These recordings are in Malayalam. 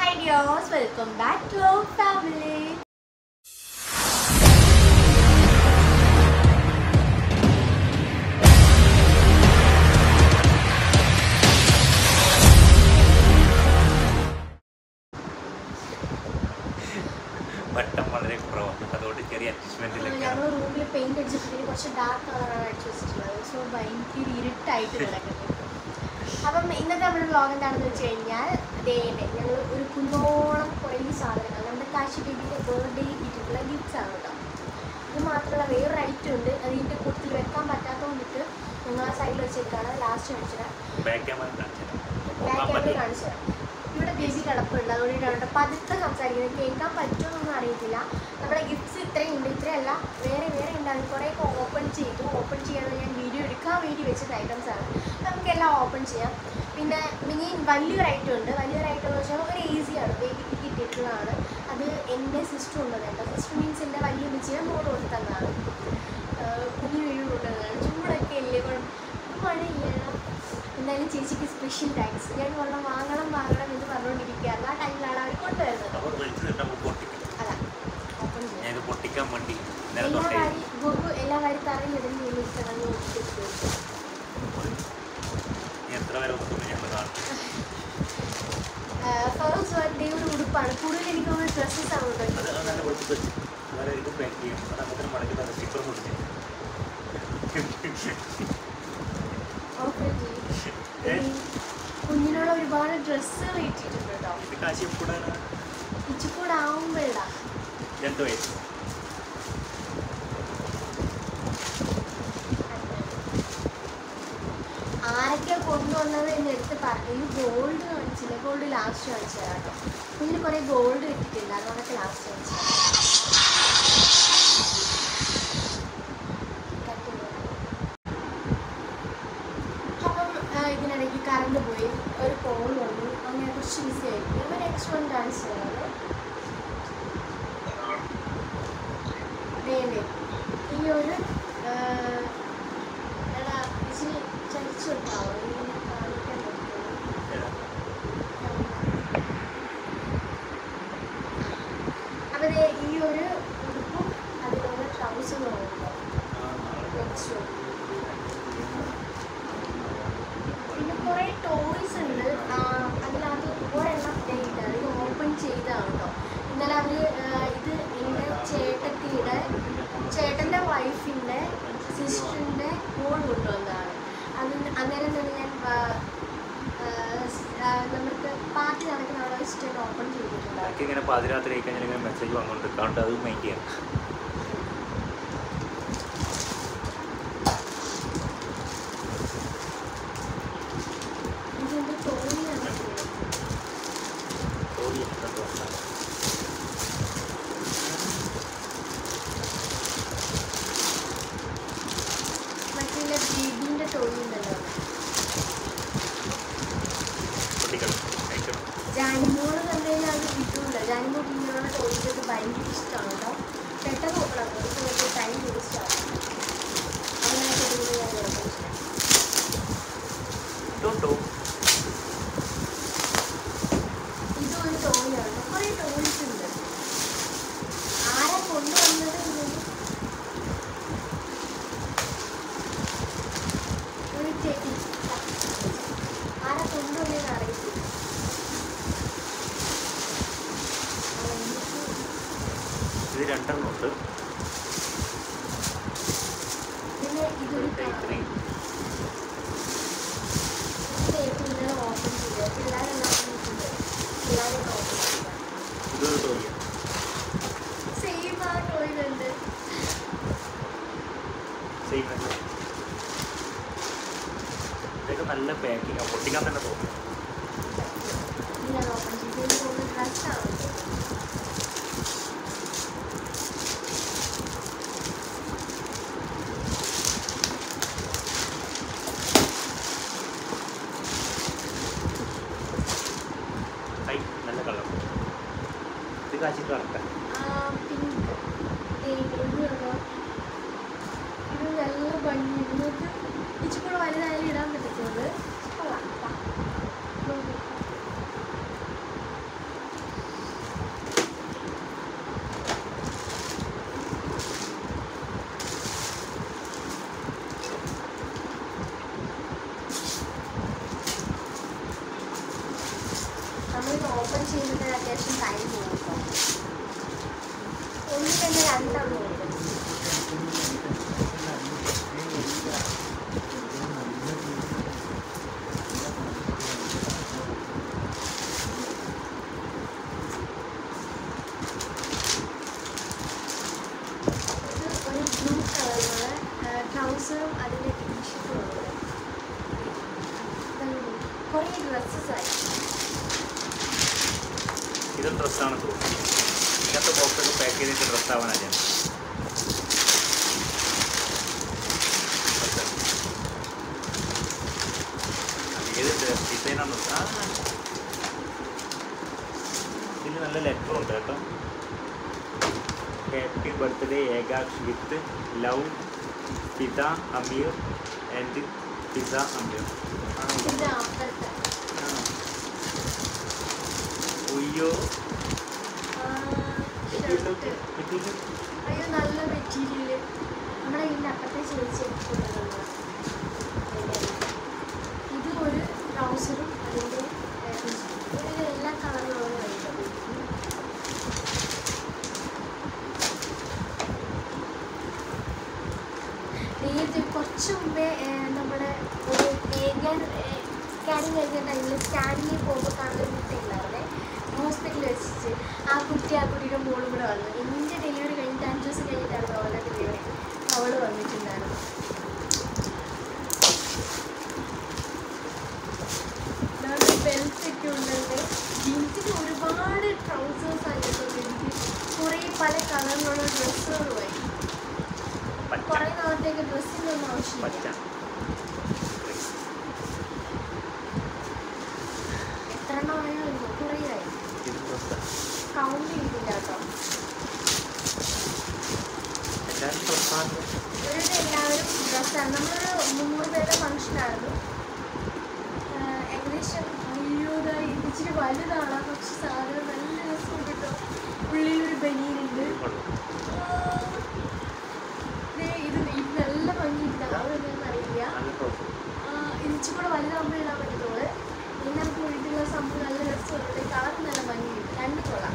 Hi dears welcome back to our family വട്ടം വളരെ കുറവാണ് അതുകൊണ്ട് ചെറിയ അഡ്ജസ്റ്റ്മെന്റിലൊക്കെയാണ് ഞങ്ങൾ റൂമിൽ പെയിന്റ് അടിച്ചിട്ടുണ്ടെങ്കിൽ കുറച്ച് ഡാർക്ക് കളറാണ് അടിച്ചു വെച്ചിട്ടുള്ളത് സോ ഭയങ്കര ഇരുട്ടായിട്ട് കിടക്കുന്നത് അപ്പം ഇന്നത്തെ നമ്മുടെ വ്ളോഗ് എന്താണെന്ന് വെച്ച് കഴിഞ്ഞാൽ ഡേയുടെ ഞങ്ങൾ ഒരു കുന്നോളം കുറേ സാധനങ്ങൾ നമ്മുടെ കാശി ബേബിയുടെ ബർത്ത്ഡേ കിട്ടിയിട്ടുള്ള ഗിഫ്റ്റ്സ് ആണ് കേട്ടോ ഇത് മാത്രമല്ല വേറൊരു ഐറ്റം ഉണ്ട് അത് ഇതിൻ്റെ കൂട്ടത്തിൽ വെക്കാൻ പറ്റാത്തതുകൊണ്ടിട്ട് ഞങ്ങൾ ആ സൈഡിൽ വെച്ചിട്ടാണ് ലാസ്റ്റ് കാണിച്ചത് ബാക്ക് ക്യാമറ കാണിച്ചത് ബാക്ക് നോക്കാൻ ക്യാമറ പറ്റില്ല കാണിച്ചു തരാം ഇവിടെ ബേബി കിടപ്പുണ്ട് അതുകൊണ്ടിട്ടാണ് കേട്ടോ പതുക്കെ സംസാരിക്കുന്നത് കേൾക്കാൻ പറ്റുമെന്നൊന്നും അറിയത്തില്ല നമ്മുടെ ഗിഫ്റ്റ്സ് ഇത്രയും ഉണ്ട് ഇത്രയല്ല വേറെ വേറെ ഉണ്ടാകും കുറേയൊക്കെ ഓപ്പൺ ചെയ്തു ഓപ്പൺ ചെയ്യാതെ ഞാൻ വീഡിയോ എടുക്കാൻ വേണ്ടി വെച്ചത് ഐറ്റംസ് ആണ് നമുക്കെല്ലാം ഓപ്പൺ ചെയ്യാം പിന്നെ മിനി വലിയൊരു ഐറ്റം ഉണ്ട് വലിയൊരു ഐറ്റം എന്ന് വെച്ചാൽ ഒരു ഈസിയാണ് ബേബിക്ക് കിട്ടിയിട്ടുള്ളതാണ് അത് എൻ്റെ സിസ്റ്റർ ഉള്ളത് കേട്ടോ സിസ്റ്റർ മീൻസ് എൻ്റെ വലിയ മിച്ചിയെ മോള് കൊടുത്തതാണ് കുഞ്ഞു വീട് കൊണ്ടുവന്നതാണ് ചൂടൊക്കെ ഇല്ലേ കുഴപ്പം മഴയില്ല എന്തായാലും ചേച്ചിക്ക് സ്പെഷ്യൽ താങ്ക്സ് ഞാൻ വെള്ളം വാങ്ങണം വാങ്ങണം എന്ന് പറഞ്ഞുകൊണ്ടിരിക്കുകയായിരുന്നു ആ ടൈമിലാണ് അവർ കൊണ്ടുവരുന്നത് അവർ വിളിച്ചു തരുമ്പോൾ പൊട്ടിക്കും അതാ ഓപ്പൺ ചെയ്യാം ഞാൻ ഇത് പൊട്ടിക്കാൻ വേണ്ടി ഇന്നലെ എല്ലാ തൊട്ടേ വാരി ഗുരു എല്ലാ വാരി തറയിലിടുന്ന വേണ്ടിയിട്ടാണ് ഇനി എത്ര വരെ ഒന്നും ഞങ്ങൾ കാണും ഫസ്റ്റ് ബർത്ത്ഡേ ഒരു ഉടുപ്പാണ് കൂടുതൽ എനിക്ക് തോന്നുന്നത് ഡ്രസ്സസ് ആണ് അത് കേട്ടോ അത് നല്ല പൊട്ടിച്ച് വെച്ച് വേറെ ഇത് പാക്ക് ചെയ്യും അത് നമുക്ക് മടക്കി തന്നെ സ്റ്റിക്കർ പൊട്ടിച്ച് ഓക്കെ കുഞ്ഞിനുള്ള ഒരുപാട് ഡ്രസ്സുകൾ ഇട്ടിട്ടുണ്ട് കേട്ടോ ഇത് കാശി എപ്പോഴാണ് ഇച്ചിക്കൂടെ ആവുമ്പോഴാ രണ്ട് വയസ്സ് ആരൊക്കെയാ കൊണ്ടുവന്നത് എന്ന് എടുത്ത് പറഞ്ഞു ഗോൾഡ് കാണിച്ചില്ല ഗോൾഡ് ലാസ്റ്റ് കാണിച്ചു തരാം കേട്ടോ കുഞ്ഞിന് കുറേ ഗോൾഡ് കിട്ടിയിട്ടുണ്ട് അതുകൊണ്ടൊക്കെ ലാസ്റ്റ് കാണിച്ചു തരാം അപ്പം ആ, ഇതിനിടയ്ക്ക് കറണ്ട് പോയി ഒരു കോൾ വന്നു അങ്ങനെ കുറച്ച് ബിസി ആയിരിക്കും അപ്പം നെക്സ്റ്റ് വൺ കാണിച്ചു തരാം വേണ്ടേ ഈ ഒരു ആ, എടാ ഇച്ചിരി ചരിച്ചു വെക്കാവോ ഇങ്ങനെ കാണിക്കാൻ പറ്റുമോ അപ്പോൾ ദേ ഈ ഒരു ഉടുപ്പും അതിലുള്ള ട്രൗസറും ഉണ്ട് നെക്സ്റ്റ് പിന്നെ കുറേ ടോയ്സ് ഉണ്ട് ആ, അതിനകത്ത് ഒരെണ്ണം ദേ ഉണ്ട് അത് ഓപ്പൺ ചെയ്തതാണ് കേട്ടോ ഇന്നലെ അവർ ഇത് എൻ്റെ ചേട്ടത്തിയുടെ ചേട്ടൻ്റെ വൈഫിൻ്റെ സിസ്റ്ററിൻ്റെ മോൾ കൊണ്ടുവന്നതാണ് അത് അന്നേരം തന്നെ ഞാൻ ആ, ആ, സ്- ആ, നമുക്ക് പാർട്ടി നടക്കുന്ന അവിടെ വെച്ചിട്ട് ഓപ്പൺ ചെയ്തിട്ടുണ്ടായിരുന്നു എനിക്ക് ഇങ്ങനെ പാതിരാത്രി ആയി കഴിഞ്ഞാൽ ഇങ്ങനെ മെസ്സേജ് വന്നുകൊണ്ട് അതുകൊണ്ട് അത് മൈൻഡ് ചെയ്യാം ഇതിൻ്റെ തോന്നിയാണ് ജോലി എന്തെന്ന് പറഞ്ഞാൽ മറ്റേ ബേബീൻ്റെ ടോയ് ഉണ്ടല്ലോ പൊട്ടിക്കണം കഴിക്കണം ജാനിമോള് കണ്ടുകഴിഞ്ഞാൽ അത് കിട്ടൂല ജാനിമോൾ ഇങ്ങനെയുള്ള ടോയ്സ് ഒക്കെ ഭയങ്കര ഇഷ്ടമാണ് കേട്ടോ പെട്ടെന്ന് നോക്കണം കുറച്ച് കുറച്ച് ടൈം വേസ്റ്റ് ആവും അങ്ങനെ കൊടുക്കുന്നത് ഞാൻ കുഴപ്പമില്ല ഇതുണ്ടോ ഇതും ഒരു ടോയാണ് കുറേ ടോയ്സ് ഉണ്ട് ആരാ കൊണ്ടുവന്നത് ഇതൊന്നും? ഒരു ചെടി ആരാ കൊണ്ടുവന്നതെന്ന് അറിയത്തില്ല ആ, എനിക്ക് ഇത് രണ്ടെണ്ണം ഉണ്ട് പിന്നെ ഇതൊരു ഇത്രയും ഇന്നലെ ഓപ്പൺ ചെയ്തത് പിള്ളേരെല്ലാം വന്നിട്ടുണ്ട് പിള്ളേരെല്ലാം ഓപ്പൺ ചെയ്തത് ഇതൊരു തോന്നിയ സെയിം ആ ടോയിലുണ്ട് സെയിം അല്ല ഇതൊക്കെ നല്ല പാക്കിങ് പൊട്ടിക്കാൻ തന്നെ തോന്നുന്നു ഇന്നലെ ഓപ്പൺ ചെയ്ത് എനിക്ക് തോന്നുന്നു ഡ്രസ്സാണ് കൈ നല്ല കളർ ഇത് കാശിട്ട് കറക്റ്റാ പിങ്ക് ഇതുണ്ടോ ഇത് നല്ല ഭംഗി നിങ്ങൾക്ക് ഇച്ചിരി വലുതായാലും ഇടാൻ പറ്റത്തുള്ളൂ കൊള്ളാം. ദാ. നോക്ക്. നമ്മളിത് ഓപ്പൺ ചെയ്യുന്നത് അത്യാവശ്യം ടൈം പോകും ഒന്നിൽ തന്നെ രണ്ടെണ്ണം ഉണ്ട് ഇത് ഒരു ബ്ലൂ കളറുള്ള ട്രൗസറും അതിൻ്റെ ടീഷർട്ടും ഉണ്ട് കുറേ ഡ്രസ്സസ് ആയി ഇത് ഡ്രസ്സാണ് തോന്നുന്നു ഇങ്ങനത്തെ ബോക്സൊക്കെ പാക്ക് ചെയ്തിട്ട് ഡ്രസ്സ് ആവാനാണ് ഞാൻ ഏത് ഡിസൈനാണ് ആ ഇതിൽ നല്ല ലെറ്റർ ഉണ്ട് കേട്ടോ happy birthday Ekaksh with love പിത അമീർ ആൻഡ് പിത അമീർ ആ, ഇത് അപ്പുറത്തെ ആ. ഉയ്യോ ഷർട്ട് കിട്ടിയിട്ട് അയ്യോ നല്ല മെറ്റീരിയൽ നമ്മുടെ ഇതിൻ്റെ അപ്പുറത്തെ ചേച്ചി എടുത്തിട്ടുള്ളതാണ് ഇത് ഒരു ട്രൗസറും അതിൻ്റെ ഇതിൽ എല്ലാ കളറിലുള്ള വരുന്നത് നേരത്തെ കുറച്ച് മുമ്പേ ഏഹ്, നമ്മുടെ ഒരു ഏകൻ സ്കാനിങ് കഴിഞ്ഞ ടൈമിൽ സ്കാനിങ്ങിൽ പോകുമ്പോൾ കാണുന്ന ഒരു കുട്ടി ഉണ്ടായിരുന്നേ ഹോസ്പിറ്റലിൽ വെച്ചിട്ട് ആ കുട്ടി ആ കുട്ടിയുടെ മോളും കൂടെ വന്നു എൻ്റെ ഡെലിവറി കഴിഞ്ഞിട്ട് അഞ്ച് ദിവസം കഴിഞ്ഞിട്ടാണ് അവളുടെ ഡെലിവറി അവൾ വന്നിട്ടുണ്ടായിരുന്നു ബെൽറ്റ് ഒക്കെ ഉണ്ടല്ലേ ജീൻസിന് ഒരുപാട് ട്രൗസേഴ്സ് ആയിട്ടുണ്ട് എനിക്ക് കുറേ പല കളറിലുള്ള ഡ്രസ്സുകളുമായി പച്ച കുറേ നാളത്തേക്ക് ഡ്രസ്സിൻ്റെ ഒന്നും പച്ച ആവശ്യമില്ല എത്ര എണ്ണമായോ കുറേ ആയി ഇത് ഡ്രസ്സാണ് കൗണ്ട് ചെയ്തില്ല കേട്ടോ എല്ലാവരും ഡ്രസ്സാണ് ഇവരുടെ എല്ലാവരും ഡ്രസ്സാണ് നമ്മളൊരു മുന്നൂറ് പേരുടെ ഫംഗ്ഷനായിരുന്നു ഏകദേശം അയ്യോ ദാ ഇത് ഇച്ചിരി വലുതാണ് പക്ഷെ സാധനം നല്ല രസം കിട്ടും ഉള്ളിലൊരു ബനിയനുണ്ട് ദേ ഇത് ഇത് നല്ല ഭംഗിയുണ്ട് അതെന്താണെന്ന് അറിയില്ല നല്ല ടോപ്പ് ആ, ഇത് ഇച്ചിരി കൂടെ വലുതാകുമ്പോൾ ഇടാൻ പറ്റത്തുള്ളൂ എല്ലാവർക്കും വീട്ടിലുള്ള സംഭവം നല്ല രസമുണ്ട് കളർ നല്ല ഭംഗിയുണ്ട് രണ്ട് കൊള്ളാം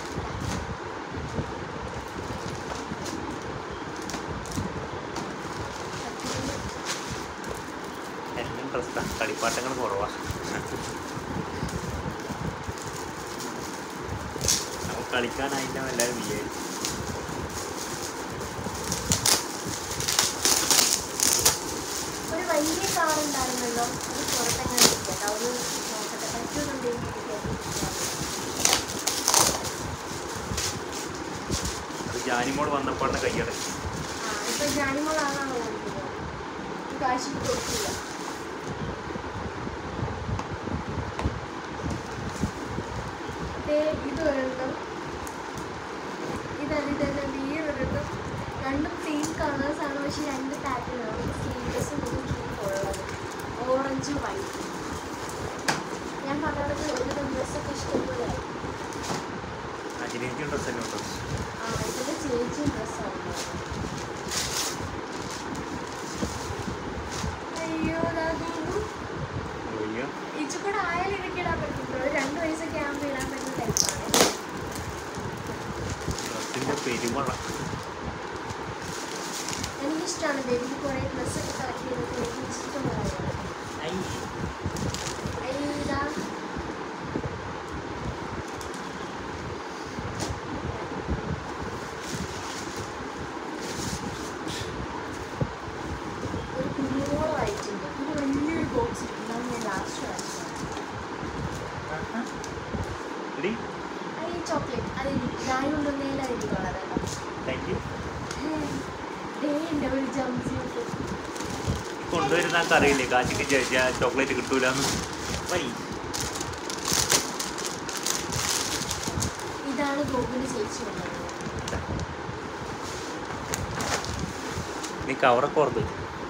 എല്ലാം ഡ്രസ്സാണ് കളിപ്പാട്ടങ്ങൾ കുറവാണ് നമുക്ക് കളിക്കാനായിട്ടാണ് എല്ലാവരും വിചാരിച്ചു ഒരു വലിയ കാർ ഉണ്ടായിരുന്നല്ലോ അത് പുറത്തെങ്ങനെ ഇരിക്കട്ടെ അത് നോക്കട്ടെ പറ്റുന്നുണ്ടെങ്കിൽ അത് ജാനിമോട് വന്നപ്പോഴാണ് കൈയടക്കി ആ ഇപ്പൊ ജാനിമോളാണോ ഓടിക്കുന്നത് കാശിക്ക് കൊടുക്കില്ല ദേ ഇത് ഒരെണ്ണം ഇതല്ല ഇതല്ല വേറൊരെണ്ണം രണ്ടും സെയിം കളേഴ്സ് ആണ് പക്ഷെ രണ്ട് പാറ്റേൺ ആണ് സ്ലീവ്ലെസ്സും ഒരു സ്ലീവ് ഉള്ളത് ഓറഞ്ച് വൈറ്റ് ഞാൻ പറഞ്ഞത് ഒരു ഡ്രസ്സൊക്കെ ഇഷ്ടംപോലെയായി അജിനേക്കും ഡ്രസ്സൊക്കെ ഉണ്ടോ ആ ഇതിന്റെ ചേച്ചിയും ഡ്രസ്സാണ് അയ്യോ ദാ നോക്കൂ. അയ്യോ ഇച്ചിക്കൂടെ ആയാലും എനിക്ക് ഇടാൻ പറ്റുന്നുള്ളൂ രണ്ട് വയസ്സൊക്കെ ആകുമ്പോൾ ഇടാൻ പറ്റുന്ന ടൈപ്പാണ് ഡ്രസ്സിൻ്റെ പെരുമഴ എനിക്കിഷ്ടമാണ് ബേബിക്ക് കുറേ ഡ്രസ്സൊക്കെ കളക്ട് ചെയ്തിട്ട് എനിക്ക് ഇഷ്ടമുള്ളതാണ് ഐ അയ്യതാ ഒരു കുഞ്ഞോളമായിട്ടുണ്ട് ഒരു വലിയൊരു ബോക്സ് ഇട്ടുണ്ടാവും ഞാൻ ലാസ്റ്റ് വാങ്ങിച്ചത് എടി ആ ഈ ചോക്ലേറ്റ് അത് ഞാൻ കൊണ്ടുവന്നതിൽ അതിലുള്ളത് താങ്ക് യു എൻ്റെ ഒരു ജംപ് സ്യൂട്ട് കൊണ്ടുവരുന്ന ആൾക്ക് അറിയില്ലേ കാശിക്ക് ചോക്ലേറ്റ് കിട്ടൂലെന്ന് വൈ ഇതാണ് ഗോകുല് ചേച്ചി കൊണ്ടുവന്നത് നീ കവറൊക്കെ ഓർത്ത്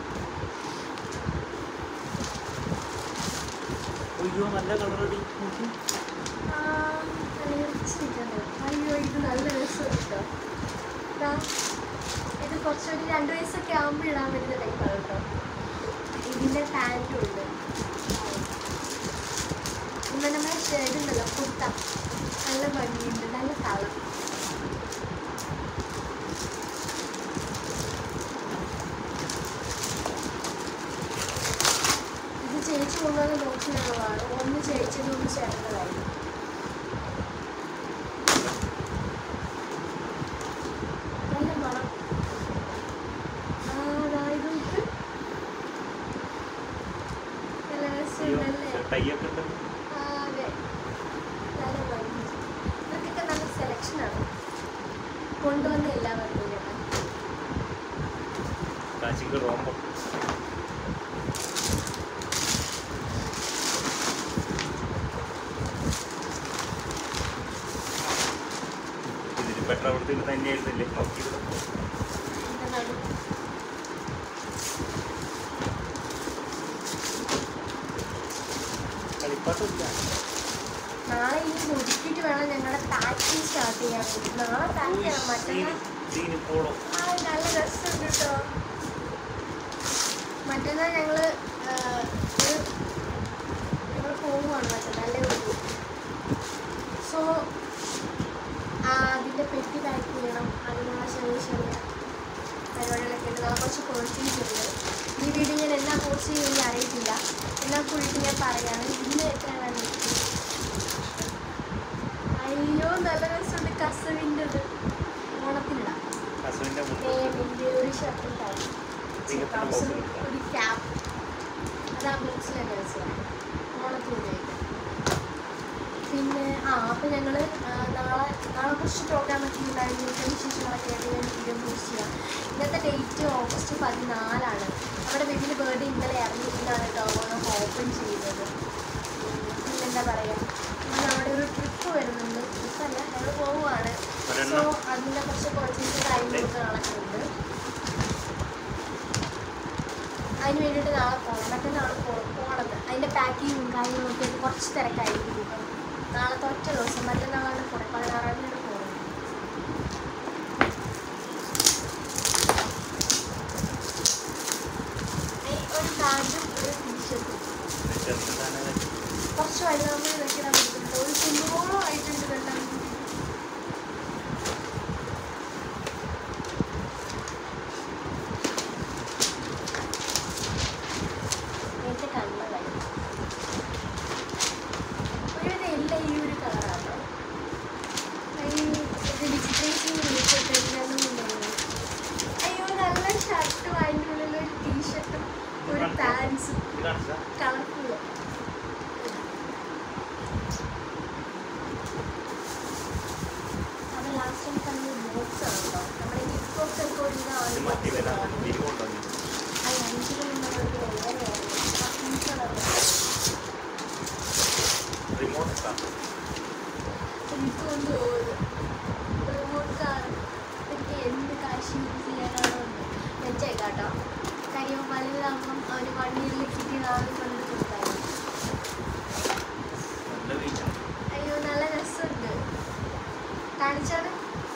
അയ്യോ നല്ല കളറടി ആ, തീർച്ചയായിട്ടും. അയ്യോ ഇത് നല്ല രസം കേട്ടോ ദാ, ഇത് കുറച്ചൊരു രണ്ട് വയസ്സൊക്കെ ആകുമ്പോൾ ഇടാൻ പറ്റുന്ന ടൈപ്പാണ് കേട്ടോ ഇതിൻ്റെ പാൻറ്റും ഉണ്ട് പിന്നെ നമ്മുടെ ഇതുണ്ടല്ലോ കുർത്ത നല്ല ഭംഗിയുണ്ട് നല്ല കളർ ഇത് ചേച്ചി കൊണ്ടുവന്ന ബോക്സിലുള്ളതാണ് ഒന്ന് ചേച്ചിയുടെ ഒന്ന് ചേർന്നതായിരുന്നു നല്ല മണം ആ ദാ ഇത് നോക്ക്. നല്ല രസമുണ്ടല്ലേ ടൈയൊക്കെ ഉണ്ട് ആ, അതെ. നല്ല ഭംഗി. ഇതൊക്കെ നല്ല സെലക്ഷനാണ് കൊണ്ടുവന്ന എല്ലാവർക്കും ചേട്ടാ കാശിക്ക് റോമ്പോ ഇതിന് പെട്രോൾ കൊടുത്തിട്ട് തന്നെയായിരുന്നില്ലേ നോക്കിയത് എന്താണ് കളിപ്പാട്ടില്ല നാളെ ഇനി ഒതുക്കിയിട്ട് വേണം ഞങ്ങളുടെ പാക്കിങ് സ്റ്റാർട്ട് ചെയ്യാൻ വേണ്ടി നാളെ പാക്ക് ചെയ്യണം മറ്റന്നാൾ സീന് പോടോ ആ നല്ല രസമുണ്ട് കേട്ടോ മറ്റന്നാൾ ഞങ്ങള് ആ, ഒരു ഞങ്ങൾ പോവുകയാണ് മറ്റന്നാളേ ഉള്ളൂ സോ അതിൻ്റെ പെട്ടി പാക്ക് ചെയ്യണം അതിനുള്ള ചെറിയ ചെറിയ പരിപാടികളൊക്കെ ഉണ്ട് നാളെ കുറച്ച് പോസ്റ്റീസ് ഉണ്ട് ഈ വീഡിയോ ഞാൻ എന്നാ പോസ്റ്റ് ചെയ്യുമെന്ന് അറിയത്തില്ല എന്നാൽ കൂടിയിട്ട് ഞാൻ പറയാണ് ഇന്ന് എത്രയാണ് അയ്യോ നല്ല രസമുണ്ട് കസവിൻ്റെത് ഓണത്തിനിടാം ഹസ്ബൻഡിന്റെ മുമ്പ് ഏമിൻ്റെ ഒരു ഷർട്ടും പാൻറ്റും നിങ്ങൾക്ക് box ൽ ഇട്ടാ. ഒരു ക്യാപ്പ് അതാ ബോക്സിൽ തന്നെ വെച്ചതാണ് ഓണത്തിന് ഉപയോഗിക്കാം പിന്നെ ആ അപ്പം ഞങ്ങൾ നാളെ നാളെ കുറച്ച് പ്രോഗ്രാം ഒക്കെ ഉണ്ടായിരുന്നു ഇതിന് വിശേഷങ്ങളൊക്കെ ആയിട്ട് ഞാൻ വീഡിയോ പോസ്റ്റ് ചെയ്യാം ഇന്നത്തെ ഡേറ്റ് ഓഗസ്റ്റ് പതിനാലാണ് നമ്മുടെ വീട്ടിൽ ബർത്ത്ഡേ ഇന്നലെ ഇറങ്ങിയിട്ടാണ് കേട്ടോ ഓണം ഓപ്പൺ ചെയ്തത് ഉം, പിന്നെന്താ പറയുക ഇന്ന് നമ്മുടെ ഒരു ട്രിപ്പ് വരുന്നുണ്ട് ട്രിപ്പല്ല ഞങ്ങൾ പോവുകയാണ് സോ ഒരെണ്ണം അതിൻ്റെ കുറച്ച് കുറച്ച് കാര്യങ്ങളൊക്കെ നടക്കുന്നുണ്ട് അതിന് വേണ്ടിയിട്ട് നാളെ പോകണം മറ്റന്നാൾ പോകണത് അതിൻ്റെ പാക്കിങ്ങും കാര്യങ്ങളൊക്കെ ആയിട്ട് കുറച്ച് തിരക്കായിരിക്കും ഇപ്പം നാളത്തെ ഒറ്റ ദിവസം മറ്റന്നാളാണ് പോണത് പതിനാറാം തീയതിയാണ് പോകുന്നത് ഏയ് ഒരു പാൻറ്റും ഒരു ടീഷർട്ടും ചെറുതാണ് കുറച്ച് വലുതാകുമ്പോൾ ഇതൊക്കെ ഇടാൻ പറ്റുന്നുണ്ട് ഒരു കുഞ്ഞോളം ആയിട്ടുണ്ട് കണ്ടാൽ നേരത്തെ കണ്ണതായി ഒരുവിധം എല്ലാം ഈ ഒരു കളറാണ് അയ്യോ നല്ല ഷർട്ടും അതിൻ്റെ ഉള്ളിൽ ഒരു ടീഷർട്ടും ഒരു പാൻസും ഇത് കാണിച്ചാ കളർഫുള്ള് അത് ലാസ്റ്റ് ടൈം തന്നെ ബോക്സ് ആണ് കേട്ടോ നമ്മുടെ ഗിഫ്റ്റ് ബോക്സ് ഒക്കെ ഒരു ഇത് മറ്റേ വരാൻ തിരികൊണ്ടുവന്നു റിമോട്ട് ഇട്ടാ എനിക്കൊണ്ട് റിമോട്ട് കാർ എനിക്ക് എന്ത് കാശ് യൂസ് ചെയ്യാനാണോ വെച്ചേക്കാം കേട്ടോ കാര്യം വലുതാകുമ്പം അവർ വണ്ടിയിൽ കിട്ടിയതാണെന്ന് കൊണ്ട് കൊടുത്തായിരുന്നു നല്ല വെയിറ്റ് അയ്യോ നല്ല രസമുണ്ട് കാണിച്ചാണ്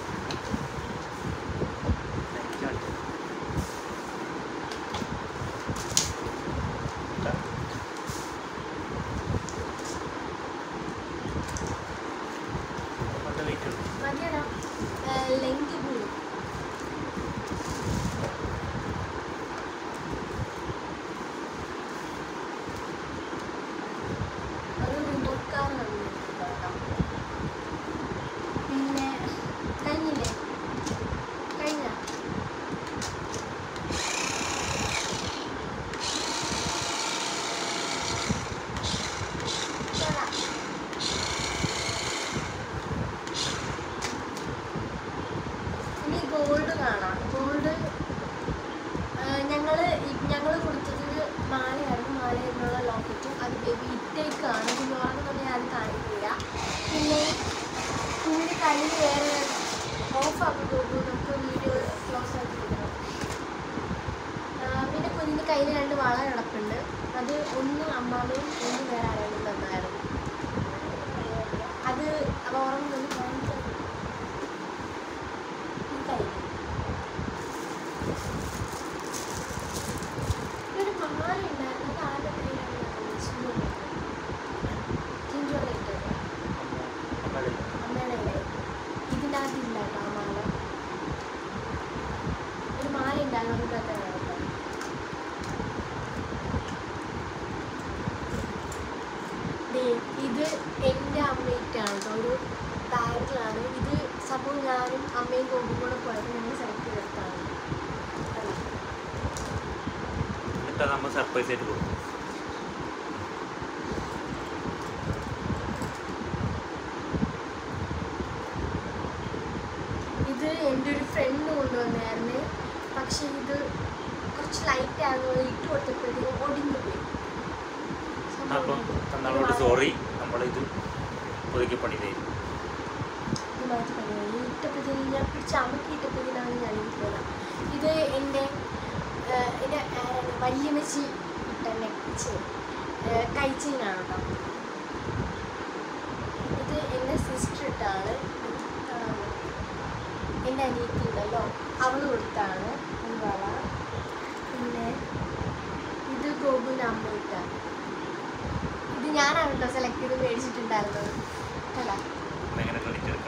നല്ല വെയിറ്റ് ഉണ്ട് മതിയടാ ലെങ്ത് കൂടും ഒരു റിമോട്ട് കാർ വന്നിട്ടുണ്ട് കേട്ടോ പിന്നെ കഴിഞ്ഞില്ലേ കഴിഞ്ഞ ഇനി ഗോൾഡ് കാണാം ഗോൾഡ് ഞങ്ങൾ ഞങ്ങൾ കൊടുത്തത് മാലയായിരുന്നു മാലയിൽ നിന്നുള്ള ലോക്കറ്റും അത് ബേബി ഇട്ടേക്കാണ് കുഞ്ഞുറങ്ങുന്നുണ്ടെങ്കിൽ അത് കാണിക്കില്ല പിന്നെ കുഞ്ഞിൻ്റെ കയ്യിൽ വേറെ ഓഫ് ആക്കി പോകും നമുക്ക് വീഡിയോ ക്ലോസ് ആക്കി കൊടുക്കണം ആ, പിന്നെ കുഞ്ഞിൻ്റെ കയ്യിൽ രണ്ട് വള കിടപ്പുണ്ട് അത് ഒന്ന് അമ്മാമയും ഒന്ന് വേറെ ആരെങ്കിലും തന്നായിരുന്നു അത് അവ ഉറങ്ങുന്നത് കാണിച്ചു ഈ കയ്യിൽ ഒരു മാല ഉണ്ടായിരുന്നു അത് ആരുടെ കയ്യിലാണ് ചിഞ്ചു ചിഞ്ചു ഇട്ടത് ബാഗിലാണ് ഇത് സംഭവം ഞാനും അമ്മയും ഗോപും കൂടെ പോയപ്പോൾ ഞങ്ങൾ സെലക്ട് ചെയ്തെടുത്താണ് കണ്ടോ? എന്നിട്ട് നമ്മൾ സർപ്രൈസ് ആയിട്ട് പോകും ഇത് എൻ്റെ ഒരു ഫ്രണ്ട് കൊണ്ടുവന്നായിരുന്നു പക്ഷേ ഇത് കുറച്ച് ലൈറ്റ് ആകുമ്പോൾ ഇട്ട് കൊടുത്തപ്പോഴത്തേക്കും ഒടിഞ്ഞു പോയി സംഭവം അപ്പം ഇത് നമ്മളോട് വളരെ- സോറി നമ്മളിത് പുതുക്കി പണി തരും ഇത് മാറ്റി പണിയായി ഇട്ടപ്പോഴത്തേക്കും ഞാൻ പിടിച്ച് അമക്കി ഇട്ടപ്പോഴത്തേക്കാണ് ഞാൻ ഇട്ടത് ഇത് എൻ്റെ ഏഹ്, എൻ്റെ ആരാണ് വല്യമ്മച്ചി ഇട്ട നെക്ച്ച് കൈച്ചീനാണ് കേട്ടോ ഇത് എൻ്റെ സിസ്റ്റർ ഇട്ടാണ് കാണാമോ? എൻ്റെ അനിയത്തി ഉണ്ടല്ലോ അവൾ കൊടുത്താണ് വള പിന്നെ ഇത് ഗോകുലിൻ്റെ അമ്മ ഇട്ടാണ് ഇത് ഞാനാണ് കേട്ടോ സെലക്ട് ചെയ്ത് മേടിച്ചിട്ടുണ്ടായിരുന്നത് കേട്ടോ എങ്ങനെ കളിച്ചെടുക്കണ്ട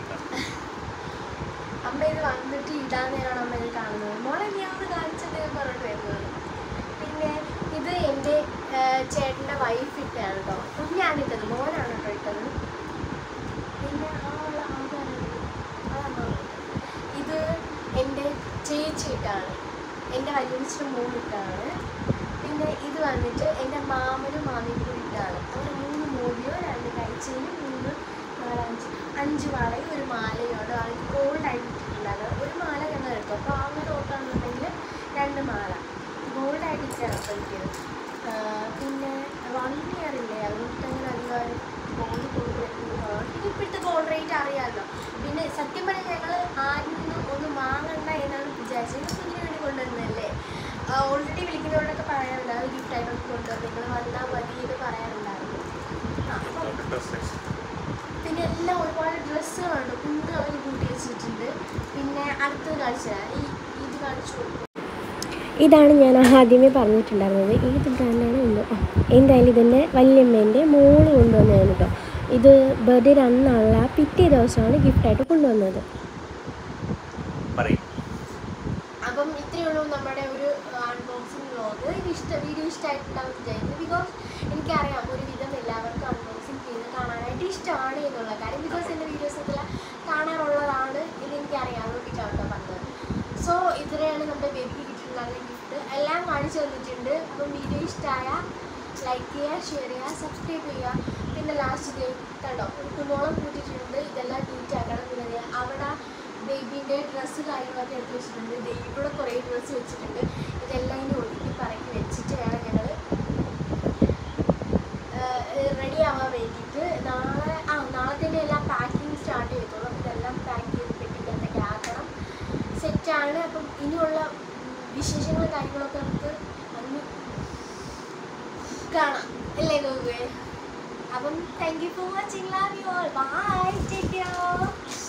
അമ്മ ഇത് വന്നിട്ട് ഇടാതെയാണ് അമ്മ ഇത് കാണുന്നത് മോളെ നീ ഒന്ന് കാണിച്ചത് എന്ന് പറഞ്ഞിട്ട് വരുന്നത് പിന്നെ ഇത് എൻ്റെ ചേട്ടൻ്റെ വൈഫ് ഇട്ടാണ് കേട്ടോ ഞാനിട്ടത് മോനാണ് കേട്ടോ ഇട്ടത് പിന്നെ ആ ഉള്ള ആൾക്കാരാണ് അതമ്മ ഇത് എൻ്റെ ചേച്ചി ഇട്ടാണ് എൻ്റെ വല്യമ്മച്ചിയുടെ മോൻ ഇട്ടാണ് പിന്നെ ഇത് വന്നിട്ട് എൻ്റെ മാമനും മാമിയും കൂടി ഇട്ടാണ് അങ്ങനെ മൂന്ന് മോടിയോ രണ്ട് കഴിച്ചതിന് മൂന്ന് നാല് അഞ്ച് അഞ്ച് വളയും ഒരു മാലയോട് ആൾക്ക് ഗോൾഡ് ആയിട്ട് ഇട്ടിട്ടുണ്ടായിരുന്നു ഒരു മാല ഞങ്ങൾ എടുത്തു അപ്പോൾ അങ്ങനെ ഓർക്കാന്നുണ്ടെങ്കിൽ രണ്ട് മാല ഗോൾഡ് ആയിട്ട് ഇട്ടാണ് അപ്പോൾ എനിക്കത് പിന്നെ വൺ ഇയർ ഇല്ലേ അതുകൊണ്ട് അങ്ങനെ അധികം ഗോൾഡ് കൊണ്ടുവരുന്നത് ഇപ്പോഴത്തെ ഗോൾഡ് റേറ്റ് അറിയാമല്ലോ പിന്നെ സത്യം പറഞ്ഞാൽ ഞങ്ങൾ ആരിൽ നിന്നും ഒന്നും വാങ്ങണ്ട എന്നാണ് വിചാരിച്ചത് ഇത് കുഞ്ഞിന് വേണ്ടി കൊണ്ടുവരുന്നതല്ലേ ഓൾറെഡി വിളിക്കുന്നവരോടൊക്കെ പറയാറുണ്ട് അത് ഗിഫ്റ്റായിട്ടൊക്കെ കൊണ്ടുവരും നിങ്ങൾ വന്നാൽ മതി എന്ന് പറയാറുണ്ടായിരുന്നു ആ അപ്പം ഡ്രസ്സ് പിന്നെ എല്ലാം ഒരുപാട് ഡ്രസ്സുകളുണ്ട് കുഞ്ഞ് അവർ കൂട്ടി വെച്ചിട്ടുണ്ട് പിന്നെ അടുത്തത് കാണിച്ചു തരാം ഈ ഇത് കാണിച്ചു കൊടുക്കും ഇതാണ് ഞാൻ ആദ്യമേ പറഞ്ഞിട്ടുണ്ടായിരുന്നത് ഏത് ബ്രാൻഡാണ് എന്ന് ആ എന്തായാലും ഇതിൻ്റെ വല്യമ്മേൻ്റെ മോള് കൊണ്ടുവന്നതാണ് കേട്ടോ ഇത് ബർത്ത്ഡേ അന്നുള്ള പിറ്റേ ദിവസമാണ് ഗിഫ്റ്റായിട്ട് കൊണ്ടുവന്നത് പറയും അപ്പം ഇത്രയേ ഉള്ളൂ നമ്മുടെ ഒരു അൺബോക്സിങ് വ്ലോഗ് ഇത് ഇഷ്ട വീഡിയോ ഇഷ്ടമായിട്ടുണ്ടാവും വിചാരിക്കുന്നു ബിക്കോസ് എനിക്കറിയാം ഒരു വിധം എല്ലാവർക്കും അൺബോക്സിങ് ചെയ്ത് കാണാനായിട്ട് ഇഷ്ടമാണ് എന്നുള്ള കാര്യം ബിക്കോസ് എൻ്റെ വീഡിയോസ് എല്ലാം കാണാറുള്ളതാണ് എന്ന് എനിക്കറിയാം അതുകൊണ്ടിട്ടാണ് കേട്ടോ പറഞ്ഞത് സോ ഇത്രയാണ് നമ്മുടെ ബേബിക്ക് കിട്ടിയിട്ടുള്ള ഗിഫ്റ്റ് എല്ലാം കാണിച്ചു തന്നിട്ടുണ്ട് അപ്പം വീഡിയോ ഇഷ്ടമായ ലൈക്ക് ചെയ്യുക ഷെയർ ചെയ്യുക സബ്സ്ക്രൈബ് ചെയ്യുക പിന്നെ ലാസ്റ്റ് ഡേ കണ്ടോ ഒരു കുന്നോളം കൂട്ടിയിട്ടുണ്ട് ഇതെല്ലാം നീറ്റ് ആക്കണം പിന്നെ ദേ അവിടെ ബേബീൻ്റെ ഡ്രസ്സ് കാര്യങ്ങളൊക്കെ എടുത്ത് വെച്ചിട്ടുണ്ട് ദേ ഇവിടെ കുറേ ഡ്രസ്സ് വെച്ചിട്ടുണ്ട് ഇതെല്ലാം ഇനി ഒതുക്കി പറക്കി വെച്ചിട്ട് വേണം ഞങ്ങൾ റെഡി ആവാൻ വേണ്ടിയിട്ട് നാളെ ആ നാളെ തന്നെ എല്ലാം പാക്കിങ് സ്റ്റാർട്ട് ചെയ്തോളൂ അപ്പോൾ ഇതെല്ലാം പാക്ക് ചെയ്ത് പെട്ടിക്കകത്തൊക്കെ ആക്കണം സെറ്റാണ് അപ്പം ഇനിയുള്ള ഉം, വിശേഷങ്ങളും കാര്യങ്ങളൊക്കെ നമുക്ക് അന്ന് കാണാം അല്ലേ നോക്കുവേ അപ്പം thank you for watching love you all bye take care